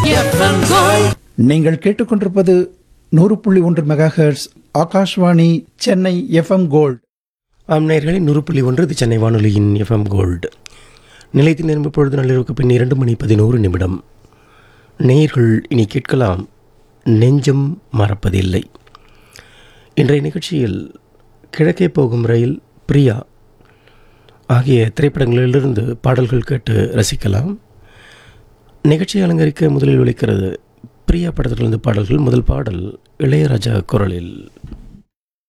FM gold நீங்கள் கேட்டுக்கொண்டிருப்பது நூறு புள்ளி ஒன்று megahertz Akashvani Chennai FM gold ஆம் நேயர்களே நூறு புள்ளி ஒன்று இது சென்னை வானொலியின் எஃப்எம் கோல்டு நிலையத்தில் நிரம்பு பொழுது நள்ளிரவுக்கு பின் இரண்டு மணி பதினோரு நிமிடம் நேயர்கள் இனி கேட்கலாம் நெஞ்சம் மறப்பதில்லை இன்றைய நிகழ்ச்சியில் கிழக்கே போகும் ரயில் பிரியா ஆகிய திரைப்படங்களிலிருந்து பாடல்கள் கேட்டு ரசிக்கலாம் நிகழ்ச்சியை அலங்கரிக்க முதலில் ஒலிக்கிறது பிரியா படத்திலிருந்து பாடல்கள் முதல் பாடல் இளையராஜா குரலில்